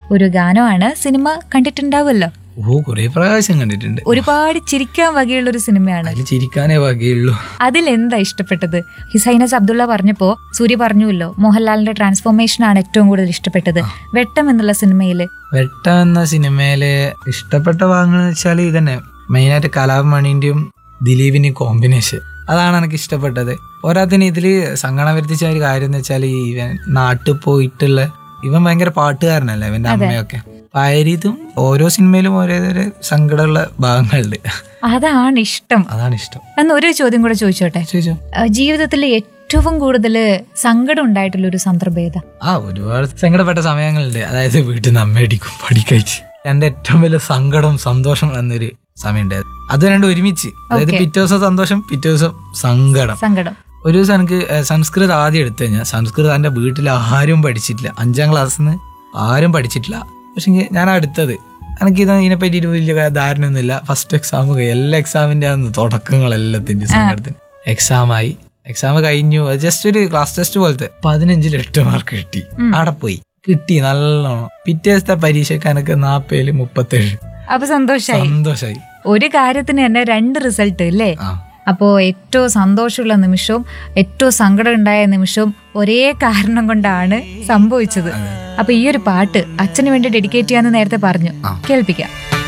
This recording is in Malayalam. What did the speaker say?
ഒരു ഗാനമാണ് സിനിമ കണ്ടിട്ടുണ്ടാവുമല്ലോ ഓ കുറെ പ്രാവശ്യം കണ്ടിട്ടുണ്ട് ഒരുപാട് ചിരിക്കാൻ വകയുള്ള ഒരു സിനിമയാണ് അതിൽ ചിരിക്കാനേ വകയുള്ളൂ അതിലെന്താ ഇഷ്ടപ്പെട്ടത് ഹിസൈനസ് അബ്ദുള്ള പറഞ്ഞപ്പോ സൂര്യ പറഞ്ഞുവല്ലോ മോഹൻലാലിന്റെ ട്രാൻസ്ഫോർമേഷൻ ആണ് ഏറ്റവും കൂടുതൽ ഇഷ്ടപ്പെട്ടത് വെട്ടം എന്നുള്ള സിനിമയില് വെട്ട എന്ന സിനിമയിലെ ഇഷ്ടപ്പെട്ട ഭാഗങ്ങൾ വെച്ചാൽ ഇതന്നെ മെയിനായിട്ട് കലാഭമണിന്റെയും ദിലീപിന്റെയും കോമ്പിനേഷൻ അതാണ് എനിക്ക് ഇഷ്ടപ്പെട്ടത് പോരാത്തിന് ഇതില് സങ്കടം വരുത്തിച്ച ഒരു കാര്യം എന്ന് വെച്ചാൽ ഇവൻ നാട്ടിൽ പോയിട്ടുള്ള ഇവൻ ഭയങ്കര പാട്ടുകാരനല്ലേ ഇവന്റെ അമ്മയൊക്കെ അപ്പൊ ആ രീതിയും ഓരോ സിനിമയിലും ഓരോരോ സങ്കടമുള്ള ഭാഗങ്ങളുണ്ട് അതാണ് ഇഷ്ടം അതാണ് ഇഷ്ടം എന്ന് ഒരു ചോദ്യം കൂടെ ചോദിച്ചോട്ടെ ചോദിച്ചോ ആ, ജീവിതത്തിൽ ഏറ്റവും കൂടുതൽ സങ്കടം ഉണ്ടായിട്ടുള്ള ഒരു സന്ദർഭം ഏതാ ആ ഒരുപാട് സങ്കടപ്പെട്ട സമയങ്ങളുണ്ട് അതായത് വീട്ടിൽ നിന്ന് അമ്മയടിക്കും പഠിക്കഴിച്ച് എന്റെ ഏറ്റവും വലിയ സങ്കടം സന്തോഷം എന്നൊരു സമയമുണ്ട് അത് രണ്ടും ഒരുമിച്ച് അതായത് Okay. പിറ്റേ ദിവസം സന്തോഷം പിറ്റേ ദിവസം സങ്കടം സങ്കടം ഒരു ദിവസം എനിക്ക് ഏഹ്, സംസ്കൃതം ആദ്യം എടുത്തു കഴിഞ്ഞാൽ സംസ്കൃതം എന്റെ വീട്ടിൽ ആരും പഠിച്ചിട്ടില്ല അഞ്ചാം ക്ലാസ്സിൽ നിന്ന് ആരും പഠിച്ചിട്ടില്ല പക്ഷെ ഞാൻ അടുത്തത് എനിക്ക് ഇത് ഇതിനെ പറ്റിയിട്ട് വലിയ ധാരണയൊന്നുമില്ല ഫസ്റ്റ് എക്സാം എല്ലാ എക്സാമിന്റെ അന്ന് തുടക്കങ്ങളെല്ലാത്തിന്റെ സങ്കടത്തിന് എക്സാമായി എക്സാം കഴിഞ്ഞു ജസ്റ്റ് ഒരു ക്ലാസ് ടെസ്റ്റ് പോലത്തെ പതിനഞ്ചിൽ എട്ട് മാർക്ക് കിട്ടി അവിടെ പോയി കിട്ടി നല്ലോണം പിറ്റേ ദിവസത്തെ പരീക്ഷയ്ക്ക് എനിക്ക് നാപ്പേല് മുപ്പത്തേഴ് അപ്പൊ സന്തോഷായി സന്തോഷായി ഒരു കാര്യത്തിന് തന്നെ രണ്ട് റിസൾട്ട് അല്ലേ ആ അപ്പോ ഏറ്റവും സന്തോഷമുള്ള നിമിഷവും ഏറ്റവും സങ്കടം ഉണ്ടായ നിമിഷവും ഒരേ കാരണം കൊണ്ടാണ് സംഭവിച്ചത് അപ്പൊ ഈ ഒരു പാട്ട് അച്ഛന് വേണ്ടി ഡെഡിക്കേറ്റ് ചെയ്യാന്ന് നേരത്തെ പറഞ്ഞു കേൾപ്പിക്കാം